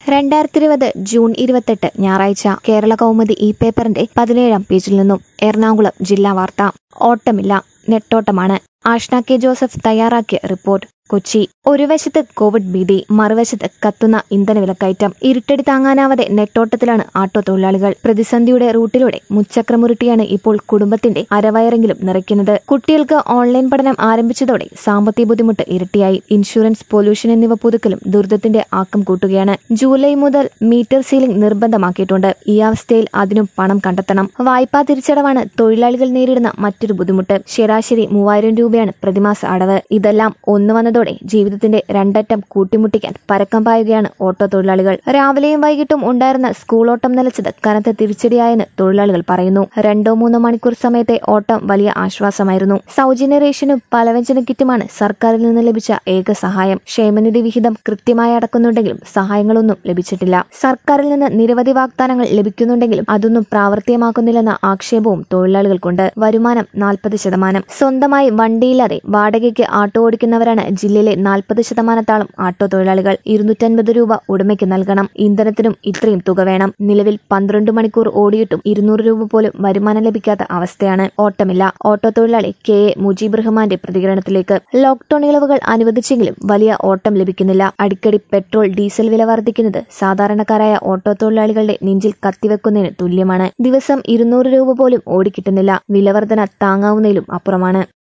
രണ്ടായിരത്തി ഇരുപത് ജൂൺ ഇരുപത്തെട്ട് ഞായറാഴ്ച കേരള കൗമുദി ഈ പേപ്പറിന്റെ പതിനേഴാം പേജിൽ നിന്നും എറണാകുളം ജില്ലാ വാർത്ത ഓട്ടമില്ല നെട്ടോട്ടമാണ് ആഷ്ന കെ ജോസഫ് തയ്യാറാക്കിയ റിപ്പോർട്ട് കൊച്ചി ഒരു വശത്ത് കോവിഡ് ഭീതി മറുവശത്ത് കത്തുന്ന ഇന്ധനവിലക്കയറ്റം ഇരുട്ടടി താങ്ങാനാവാതെ നെട്ടോട്ടത്തിലാണ് ആട്ടോ തൊഴിലാളികൾ പ്രതിസന്ധിയുടെ റൂട്ടിലൂടെ മുച്ചക്രമുരുട്ടിയാണ് ഇപ്പോൾ കുടുംബത്തിന്റെ അരവയറെങ്കിലും നിറയ്ക്കുന്നത് കുട്ടികൾക്ക് ഓൺലൈൻ പഠനം ആരംഭിച്ചതോടെ സാമ്പത്തിക ബുദ്ധിമുട്ട് ഇരട്ടിയായി ഇൻഷുറൻസ് പൊല്യൂഷൻ എന്നിവ പുതുക്കലും ദുരിതത്തിന്റെ ആക്കം കൂട്ടുകയാണ് ജൂലൈ മുതൽ മീറ്റർ സീലിംഗ് നിർബന്ധമാക്കിയിട്ടുണ്ട് ഈ അവസ്ഥയിൽ അതിനും പണം കണ്ടെത്തണം വായ്പാ തിരിച്ചടവാണ് തൊഴിലാളികൾ നേരിടുന്ന മറ്റൊരു ബുദ്ധിമുട്ട് ശരാശരി മൂവായിരം രൂപയാണ് പ്രതിമാസ അടവ് ഇതെല്ലാം ഒന്നു വന്നതോടെ ജീവിതത്തിന്റെ രണ്ടറ്റം കൂട്ടിമുട്ടിക്കാൻ പരക്കം പായുകയാണ് ഓട്ടോ തൊഴിലാളികൾ രാവിലെയും വൈകിട്ടും ഉണ്ടായിരുന്ന സ്കൂൾ ഓട്ടം നിലച്ചത് കനത്ത തിരിച്ചടിയായെന്ന് തൊഴിലാളികൾ പറയുന്നു രണ്ടോ മൂന്നോ മണിക്കൂർ സമയത്തെ ഓട്ടം വലിയ ആശ്വാസമായിരുന്നു സൗജന്യ റേഷനും പലവ്യഞ്ജന കിറ്റുമാണ് സർക്കാരിൽ നിന്ന് ലഭിച്ച ഏക സഹായം ക്ഷേമനിധി വിഹിതം കൃത്യമായി അടക്കുന്നുണ്ടെങ്കിലും സഹായങ്ങളൊന്നും ലഭിച്ചിട്ടില്ല സർക്കാരിൽ നിന്ന് നിരവധി വാഗ്ദാനങ്ങൾ ലഭിക്കുന്നുണ്ടെങ്കിലും അതൊന്നും പ്രാവർത്തികമാക്കുന്നില്ലെന്ന ആക്ഷേപവും തൊഴിലാളികൾക്കുണ്ട് വരുമാനം നാൽപ്പത് ശതമാനം സ്വന്തമായി വണ്ടിയില്ലാതെ വാടകയ്ക്ക് ആട്ടോ ഓടിക്കുന്നവരാണ് ജില്ലയിലെ നാൽപ്പത് ശതമാനത്തോളം ആട്ടോ തൊഴിലാളികൾ ഇരുന്നൂറ്റൻപത് രൂപ ഉടമയ്ക്ക് നൽകണം ഇന്ധനത്തിനും ഇത്രയും തുക വേണം നിലവിൽ പന്ത്രണ്ട് മണിക്കൂർ ഓടിയിട്ടും ഇരുന്നൂറ് രൂപ പോലും വരുമാനം ലഭിക്കാത്ത അവസ്ഥയാണ് ഓട്ടമില്ല ഓട്ടോ തൊഴിലാളി കെ എ മുജീബ് റഹ്മാന്റെ പ്രതികരണത്തിലേക്ക് ലോക്ഡൌൺ ഇളവുകൾ അനുവദിച്ചെങ്കിലും വലിയ ഓട്ടം ലഭിക്കുന്നില്ല അടിക്കടി പെട്രോൾ ഡീസൽ വില വർദ്ധിക്കുന്നത് സാധാരണക്കാരായ ഓട്ടോ തൊഴിലാളികളുടെ നെഞ്ചിൽ കത്തിവെക്കുന്നതിന് തുല്യമാണ് ദിവസം ഇരുന്നൂറ് രൂപ പോലും ഓടിക്കിട്ടുന്നില്ല വിലവർധന താങ്ങാവുന്നതിലും അപ്പുറമാണ്